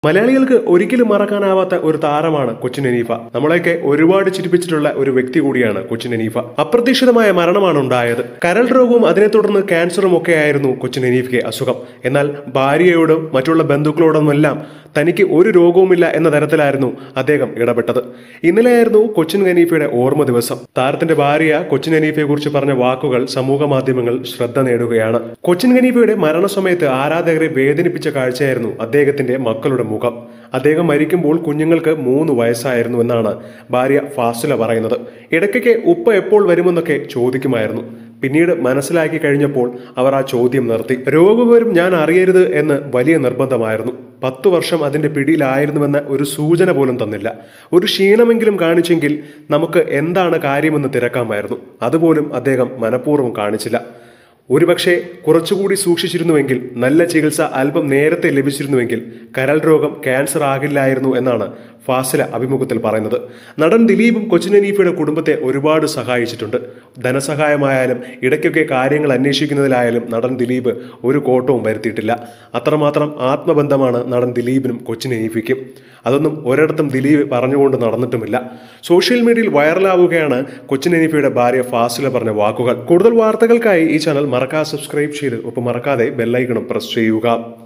മലയാളികൾക്ക് ഒരിക്കലും മറക്കാനാവാത്ത ഒരു താരമാണ് കൊച്ചിൻ അനീഫ നമ്മളെയൊക്കെ ഒരുപാട് ചിരിപ്പിച്ചിട്ടുള്ള ഒരു വ്യക്തി കൂടിയാണ് കൊച്ചിൻ അനീഫ അപ്രതീക്ഷിതമായ മരണമാണ് ഉണ്ടായത് കരൾ രോഗവും അതിനെ തുടർന്ന് ക്യാൻസറും ഒക്കെ ആയിരുന്നു കൊച്ചിൻ അനീഫയ്ക്ക് അസുഖം എന്നാൽ ഭാര്യയോടും മറ്റുള്ള ബന്ധുക്കളോടൊന്നുമെല്ലാം തനിക്ക് ഒരു രോഗവുമില്ല എന്ന തരത്തിലായിരുന്നു അദ്ദേഹം ഇടപെട്ടത് ഇന്നലെയായിരുന്നു കൊച്ചിൻ ഖനീഫയുടെ ഓർമ്മ ദിവസം താരത്തിന്റെ ഭാര്യ കൊച്ചിൻ ഖനീഫയെ കുറിച്ച് പറഞ്ഞ വാക്കുകൾ സമൂഹ മാധ്യമങ്ങൾ ശ്രദ്ധ നേടുകയാണ് കൊച്ചിൻ ഖനീഫയുടെ മരണസമയത്ത് ആരാധകരെ വേദനിപ്പിച്ച കാഴ്ചയായിരുന്നു അദ്ദേഹത്തിന്റെ മക്കളുടെ മുഖം അദ്ദേഹം മരിക്കുമ്പോൾ കുഞ്ഞുങ്ങൾക്ക് മൂന്ന് വയസ്സായിരുന്നു എന്നാണ് ഭാര്യ ഫാസില പറയുന്നത് ഇടയ്ക്കൊക്കെ ഉപ്പ എപ്പോൾ വരുമെന്നൊക്കെ ചോദിക്കുമായിരുന്നു പിന്നീട് മനസ്സിലാക്കി കഴിഞ്ഞപ്പോൾ അവർ ആ ചോദ്യം നിർത്തി രോഗവിവരം ഞാൻ അറിയരുത് എന്ന് വലിയ നിർബന്ധമായിരുന്നു പത്തു വർഷം അതിന്റെ പിടിയിലായിരുന്നുവെന്ന ഒരു സൂചന പോലും തന്നില്ല ഒരു ക്ഷീണമെങ്കിലും കാണിച്ചെങ്കിൽ നമുക്ക് എന്താണ് കാര്യമെന്ന് തിരക്കാമായിരുന്നു അതുപോലും അദ്ദേഹം മനഃപൂർവ്വം കാണിച്ചില്ല ഒരുപക്ഷെ കുറച്ചുകൂടി സൂക്ഷിച്ചിരുന്നുവെങ്കിൽ നല്ല ചികിത്സ അല്പം നേരത്തെ ലഭിച്ചിരുന്നുവെങ്കിൽ കരൾ രോഗം ക്യാൻസർ ആകില്ലായിരുന്നു എന്നാണ് ഫാസില അഭിമുഖത്തിൽ പറയുന്നത് നടൻ ദിലീപും കൊച്ചിൻ അനീഫയുടെ കുടുംബത്തെ ഒരുപാട് സഹായിച്ചിട്ടുണ്ട് ധനസഹായമായാലും ഇടയ്ക്കൊക്കെ കാര്യങ്ങൾ അന്വേഷിക്കുന്നതിലായാലും നടൻ ദിലീപ് ഒരു കോട്ടവും വരുത്തിയിട്ടില്ല അത്രമാത്രം ആത്മബന്ധമാണ് നടൻ ദിലീപിനും കൊച്ചിൻ അനീഫയ്ക്കും അതൊന്നും ഒരിടത്തും ദിലീപ് പറഞ്ഞുകൊണ്ട് നടന്നിട്ടുമില്ല സോഷ്യൽ മീഡിയയിൽ വൈറലാവുകയാണ് കൊച്ചിൻ അനീഫയുടെ ഭാര്യ ഫാസില പറഞ്ഞ വാക്കുകൾ കൂടുതൽ വാർത്തകൾക്കായി ഈ ചാനൽ മറക്കാതെ സബ്സ്ക്രൈബ് ചെയ്ത് ഒപ്പം മറക്കാതെ ബെല്ലൈക്കണം പ്രസ് ചെയ്യുക